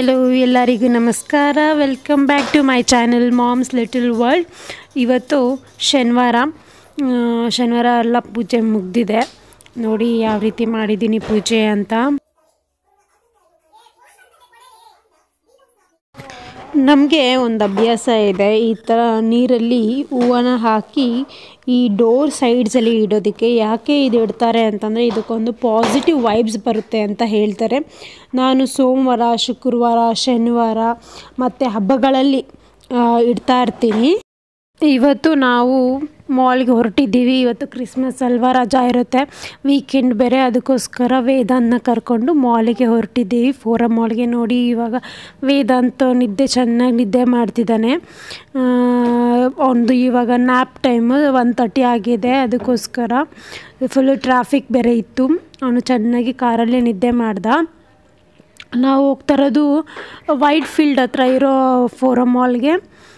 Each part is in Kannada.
ಹಲೋ ಎಲ್ಲರಿಗೂ ನಮಸ್ಕಾರ welcome back to my channel Mom's Little World ಇವತ್ತು ಶನಿವಾರ ಆ, ಶನಿವಾರ ಎಲ್ಲ ಪೂಜೆ ಮುಗ್ದಿದೆ ನೋಡಿ ಯಾವ ರೀತಿ ಮಾಡಿದ್ದೀನಿ ಪೂಜೆ ಅಂತ ನಮಗೆ ಒಂದು ಅಭ್ಯಾಸ ಇದೆ ಈ ಥರ ನೀರಲ್ಲಿ ಹೂವನ್ನ ಹಾಕಿ ಈ ಡೋರ್ ಸೈಡ್ಸಲ್ಲಿ ಇಡೋದಕ್ಕೆ ಯಾಕೆ ಇದು ಇಡ್ತಾರೆ ಅಂತಂದರೆ ಇದಕ್ಕೊಂದು ಪಾಸಿಟಿವ್ ವೈಬ್ಸ್ ಬರುತ್ತೆ ಅಂತ ಹೇಳ್ತಾರೆ ನಾನು ಸೋಮವಾರ ಶುಕ್ರವಾರ ಶನಿವಾರ ಮತ್ತು ಹಬ್ಬಗಳಲ್ಲಿ ಆ, ಇಡ್ತಾ ಇರ್ತೀನಿ ಇವತ್ತು ನಾವು ಮಾಲ್ಗೆ ಹೊರಟಿದ್ದೀವಿ ಇವತ್ತು ಕ್ರಿಸ್ಮಸ್ ಅಲ್ವಾ ರಜಾ ಇರುತ್ತೆ ವೀಕೆಂಡ್ ಬೇರೆ ಅದಕ್ಕೋಸ್ಕರ ವೇದಾಂತನ ಕರ್ಕೊಂಡು ಮಾಲಿಗೆ ಹೊರಟಿದ್ದೀವಿ ಫೋರಮ್ ಮಾಲ್ಗೆ ನೋಡಿ ಇವಾಗ ವೇದಾಂತ ನಿದ್ದೆ ಚೆನ್ನಾಗಿ ನಿದ್ದೆ ಮಾಡ್ತಿದ್ದಾನೆ ಒಂದು ಇವಾಗ ನ್ಯಾಪ್ ಟೈಮ್ ಒನ್ ತರ್ಟಿ ಆಗಿದೆ ಅದಕ್ಕೋಸ್ಕರ ಫುಲ್ಲು ಟ್ರಾಫಿಕ್ ಬೇರೆ ಇತ್ತು ಅವನು ಚೆನ್ನಾಗಿ ಕಾರಲ್ಲೇ ನಿದ್ದೆ ಮಾಡ್ದ ನಾವು ಹೋಗ್ತಾ ಇರೋದು ವೈಟ್ ಫೀಲ್ಡ್ ಹತ್ರ ಇರೋ ಫೋರಮ್ ಮಾಲ್ಗೆ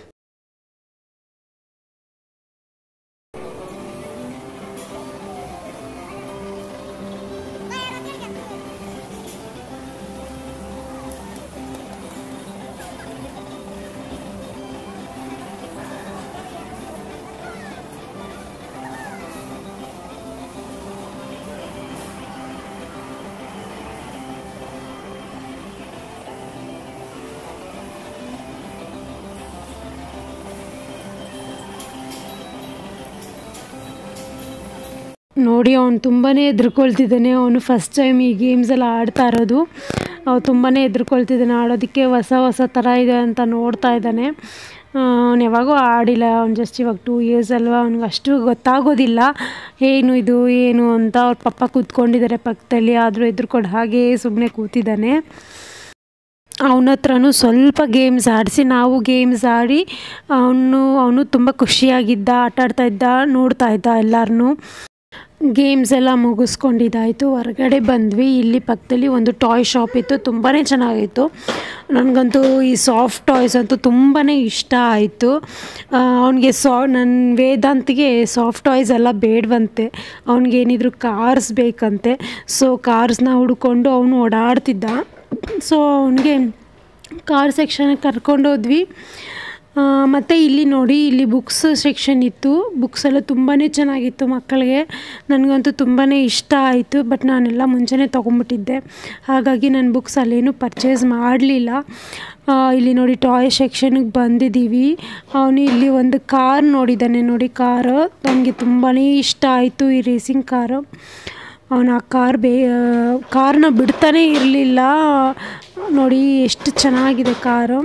ನೋಡಿ ಅವನು ತುಂಬಾ ಹೆದರ್ಕೊಳ್ತಿದ್ದಾನೆ ಅವನು ಫಸ್ಟ್ ಟೈಮ್ ಈ ಗೇಮ್ಸ್ ಎಲ್ಲ ಆಡ್ತಾ ಇರೋದು ಅವ್ನು ತುಂಬಾ ಹೆದರ್ಕೊಳ್ತಿದ್ದಾನೆ ಆಡೋದಕ್ಕೆ ಹೊಸ ಹೊಸ ಥರ ಇದೆ ಅಂತ ನೋಡ್ತಾ ಇದ್ದಾನೆ ಅವ್ನು ಯಾವಾಗೂ ಆಡಿಲ್ಲ ಅವ್ನು ಜಸ್ಟ್ ಇವಾಗ ಟೂ ಇಯರ್ಸ್ ಅಲ್ವಾ ಅವ್ನಿಗೆ ಅಷ್ಟು ಗೊತ್ತಾಗೋದಿಲ್ಲ ಏನು ಇದು ಏನು ಅಂತ ಅವ್ರ ಪಪ್ಪ ಕೂತ್ಕೊಂಡಿದ್ದಾರೆ ಪಕ್ಕದಲ್ಲಿ ಆದರೂ ಹೆದರ್ಕೊಂಡು ಹಾಗೇ ಸುಮ್ಮನೆ ಕೂತಿದ್ದಾನೆ ಅವನ ಹತ್ರನೂ ಸ್ವಲ್ಪ ಗೇಮ್ಸ್ ಆಡಿಸಿ ನಾವು ಗೇಮ್ಸ್ ಆಡಿ ಅವನು ಅವನು ತುಂಬ ಖುಷಿಯಾಗಿದ್ದ ಆಟ ಆಡ್ತಾ ಇದ್ದ ನೋಡ್ತಾ ಇದ್ದ ಎಲ್ಲರನ್ನೂ ಗೇಮ್ಸ್ ಎಲ್ಲ ಮುಗಿಸ್ಕೊಂಡಿದ್ದಾಯಿತು ಹೊರಗಡೆ ಬಂದ್ವಿ ಇಲ್ಲಿ ಪಕ್ಕದಲ್ಲಿ ಒಂದು ಟಾಯ್ ಶಾಪ್ ಇತ್ತು ತುಂಬಾ ಚೆನ್ನಾಗಿತ್ತು ನನಗಂತೂ ಈ ಸಾಫ್ಟ್ ಟಾಯ್ಸ್ ಅಂತೂ ತುಂಬಾ ಇಷ್ಟ ಆಯಿತು ಅವನಿಗೆ ಸಾ ನನ್ನ ವೇದಾಂತಿಗೆ ಸಾಫ್ಟ್ ಟಾಯ್ಸ್ ಎಲ್ಲ ಬೇಡವಂತೆ ಅವನಿಗೇನಿದ್ರು ಕಾರ್ಸ್ ಬೇಕಂತೆ ಸೊ ಕಾರ್ಸ್ನ ಹುಡ್ಕೊಂಡು ಅವನು ಓಡಾಡ್ತಿದ್ದ ಸೊ ಅವನಿಗೆ ಕಾರ್ ಸೆಕ್ಷನ್ಗೆ ಕರ್ಕೊಂಡೋದ್ವಿ ಮತ್ತು ಇಲ್ಲಿ ನೋಡಿ ಇಲ್ಲಿ ಬುಕ್ಸ್ ಸೆಕ್ಷನ್ ಇತ್ತು ಬುಕ್ಸ್ ಎಲ್ಲ ತುಂಬಾ ಚೆನ್ನಾಗಿತ್ತು ಮಕ್ಕಳಿಗೆ ನನಗಂತೂ ತುಂಬಾ ಇಷ್ಟ ಆಯಿತು ಬಟ್ ನಾನೆಲ್ಲ ಮುಂಚೆನೇ ತೊಗೊಂಬಿಟ್ಟಿದ್ದೆ ಹಾಗಾಗಿ ನಾನು ಬುಕ್ಸ್ ಅಲ್ಲೇನು ಪರ್ಚೇಸ್ ಮಾಡಲಿಲ್ಲ ಇಲ್ಲಿ ನೋಡಿ ಟಾಯ್ ಸೆಕ್ಷನ್ಗೆ ಬಂದಿದ್ದೀವಿ ಅವನು ಇಲ್ಲಿ ಒಂದು ಕಾರ್ ನೋಡಿದ್ದಾನೆ ನೋಡಿ ಕಾರು ನನಗೆ ತುಂಬಾ ಇಷ್ಟ ಆಯಿತು ಈ ರೇಸಿಂಗ್ ಕಾರು ಅವನು ಆ ಕಾರ್ ಬೇ ಕಾರ್ನ ಬಿಡ್ತಾನೇ ಇರಲಿಲ್ಲ ನೋಡಿ ಎಷ್ಟು ಚೆನ್ನಾಗಿದೆ ಕಾರು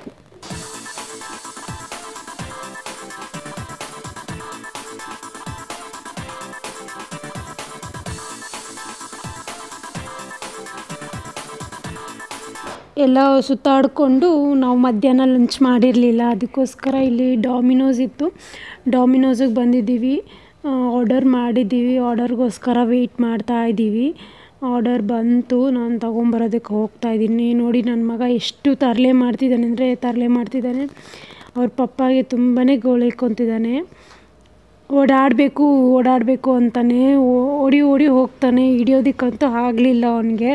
ಎಲ್ಲ ಸುತ್ತಾಡಿಕೊಂಡು ನಾವು ಮಧ್ಯಾಹ್ನ ಲಂಚ್ ಮಾಡಿರಲಿಲ್ಲ ಅದಕ್ಕೋಸ್ಕರ ಇಲ್ಲಿ ಡಾಮಿನೋಸ್ ಇತ್ತು ಡಾಮಿನೋಸಿಗೆ ಬಂದಿದ್ದೀವಿ ಆರ್ಡರ್ ಮಾಡಿದ್ದೀವಿ ಆರ್ಡರ್ಗೋಸ್ಕರ ವೆಯ್ಟ್ ಮಾಡ್ತಾ ಇದ್ದೀವಿ ಆರ್ಡರ್ ಬಂತು ನಾನು ತೊಗೊಂಬರೋದಕ್ಕೆ ಹೋಗ್ತಾ ಇದ್ದೀನಿ ನೋಡಿ ನನ್ನ ಮಗ ಎಷ್ಟು ತರಲೆ ಮಾಡ್ತಿದ್ದಾನೆ ಅಂದರೆ ತರಲೆ ಮಾಡ್ತಿದ್ದಾನೆ ಅವ್ರ ಪಪ್ಪಾಗೆ ತುಂಬಾ ಗೋಳೈಕೊಂತಿದ್ದಾನೆ ಓಡಾಡಬೇಕು ಓಡಾಡಬೇಕು ಅಂತಾನೆ ಓಡಿ ಓಡಿ ಹೋಗ್ತಾನೆ ಹಿಡಿಯೋದಕ್ಕಂತೂ ಆಗಲಿಲ್ಲ ಅವನಿಗೆ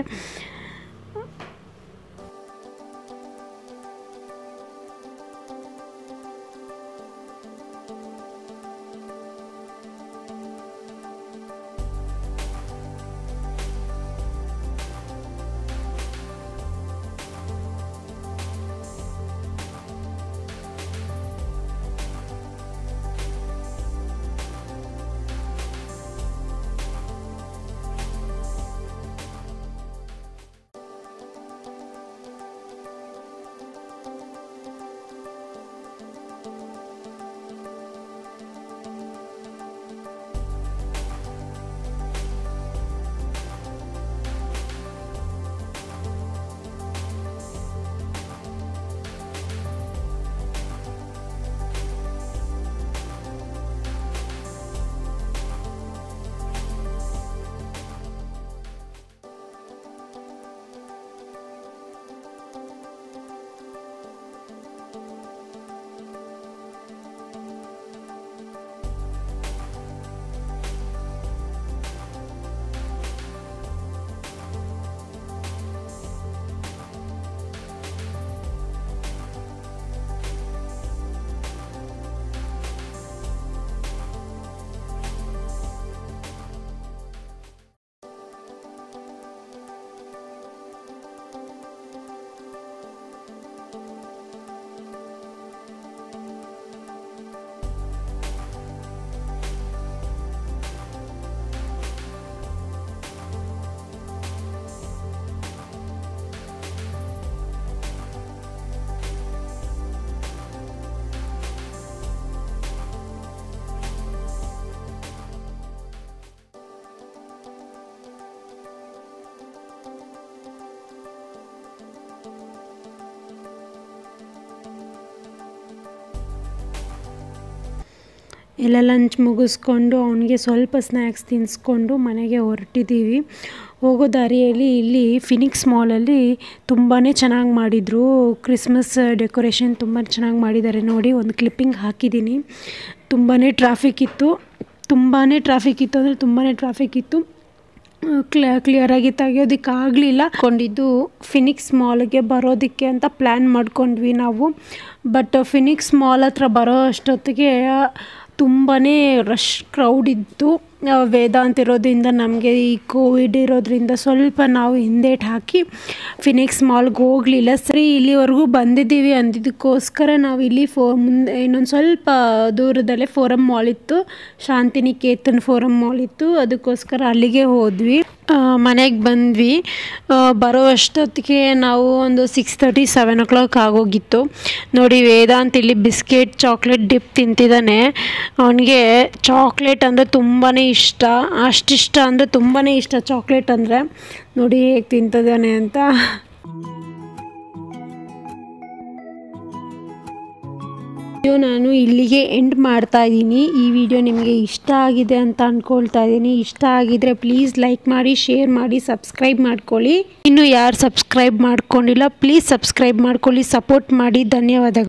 ಎಲ್ಲ ಲಂಚ್ ಮುಗಿಸ್ಕೊಂಡು ಅವನಿಗೆ ಸ್ವಲ್ಪ ಸ್ನ್ಯಾಕ್ಸ್ ತಿನ್ನಿಸ್ಕೊಂಡು ಮನೆಗೆ ಹೊರಟಿದ್ದೀವಿ ಹೋಗೋ ದಾರಿಯಲ್ಲಿ ಇಲ್ಲಿ ಫಿನಿಕ್ಸ್ ಮಾಲಲ್ಲಿ ತುಂಬಾ ಚೆನ್ನಾಗಿ ಮಾಡಿದರು ಕ್ರಿಸ್ಮಸ್ ಡೆಕೋರೇಷನ್ ತುಂಬ ಚೆನ್ನಾಗಿ ಮಾಡಿದ್ದಾರೆ ನೋಡಿ ಒಂದು ಕ್ಲಿಪ್ಪಿಂಗ್ ಹಾಕಿದ್ದೀನಿ ತುಂಬಾ ಟ್ರಾಫಿಕ್ ಇತ್ತು ತುಂಬಾ ಟ್ರಾಫಿಕ್ ಇತ್ತು ಅಂದರೆ ತುಂಬಾ ಟ್ರಾಫಿಕ್ ಇತ್ತು ಕ್ಲಿಯ ಕ್ಲಿಯರಾಗಿ ತೆಗಿಯೋದಕ್ಕಾಗಲಿಲ್ಲ ಕೊಂಡಿದ್ದು ಫಿನಿಕ್ಸ್ ಮಾಲ್ಗೆ ಬರೋದಕ್ಕೆ ಅಂತ ಪ್ಲ್ಯಾನ್ ಮಾಡ್ಕೊಂಡ್ವಿ ನಾವು ಬಟ್ ಫಿನಿಕ್ಸ್ ಮಾಲ್ ಹತ್ರ ಬರೋ ಅಷ್ಟೊತ್ತಿಗೆ ತುಂಬಾ ರಶ್ ಕ್ರೌಡ್ ಇತ್ತು ವೇದಾಂತ್ ಇರೋದ್ರಿಂದ ನಮಗೆ ಈ ಕೋವಿಡ್ ಇರೋದ್ರಿಂದ ಸ್ವಲ್ಪ ನಾವು ಹಿಂದೇಟು ಹಾಕಿ ಫಿನಿಕ್ಸ್ ಮಾಲ್ಗೆ ಹೋಗಲಿಲ್ಲ ಸರಿ ಇಲ್ಲಿವರೆಗೂ ಬಂದಿದ್ದೀವಿ ಅಂದಿದ್ದಕ್ಕೋಸ್ಕರ ನಾವು ಇಲ್ಲಿ ಫೋ ಮುಂದೆ ಇನ್ನೊಂದು ಸ್ವಲ್ಪ ದೂರದಲ್ಲೇ ಫೋರಮ್ ಮಾಲ್ ಇತ್ತು ಶಾಂತಿನಿಕೇತನ್ ಫೋರಮ್ ಮಾಲ್ ಇತ್ತು ಅದಕ್ಕೋಸ್ಕರ ಅಲ್ಲಿಗೆ ಹೋದ್ವಿ ಮನೆಗೆ ಬಂದ್ವಿ ಬರೋ ಅಷ್ಟೊತ್ತಿಗೆ ನಾವು ಒಂದು six thirty seven o'clock ಆಗೋಗಿತ್ತು ನೋಡಿ ವೇದಾಂತ್ ಇಲ್ಲಿ ಬಿಸ್ಕೆಟ್ ಚಾಕ್ಲೇಟ್ ಡಿಪ್ ತಿಂತಿದ್ದಾನೆ ಅವನಿಗೆ ಚಾಕ್ಲೇಟ್ ಅಂದರೆ ತುಂಬಾ ಇಷ್ಟ ಅಷ್ಟಿಷ್ಟ ಅಂದರೆ ತುಂಬಾ ಇಷ್ಟ ಚಾಕ್ಲೇಟ್ ಅಂದರೆ ನೋಡಿ ಹೇಗೆ ತಿಂತಿದ್ದಾನೆ ಅಂತ ವಿಡಿಯೋ ನಾನು ಇಲ್ಲಿಗೆ ಎಂಡ್ ಮಾಡ್ತಾ ಇದ್ದೀನಿ ಈ ವಿಡಿಯೋ ನಿಮಗೆ ಇಷ್ಟ ಆಗಿದೆ ಅಂತ ಅಂದ್ಕೊಳ್ತಾ ಇದ್ದೀನಿ ಇಷ್ಟ ಆಗಿದ್ರೆ ಪ್ಲೀಸ್ ಲೈಕ್ ಮಾಡಿ ಶೇರ್ ಮಾಡಿ ಸಬ್ಸ್ಕ್ರೈಬ್ ಮಾಡ್ಕೊಳ್ಳಿ ಇನ್ನು ಯಾರು ಸಬ್ಸ್ಕ್ರೈಬ್ ಮಾಡ್ಕೊಂಡಿಲ್ಲ ಪ್ಲೀಸ್ ಸಬ್ಸ್ಕ್ರೈಬ್ ಮಾಡ್ಕೊಳ್ಳಿ ಸಪೋರ್ಟ್ ಮಾಡಿ ಧನ್ಯವಾದಗಳು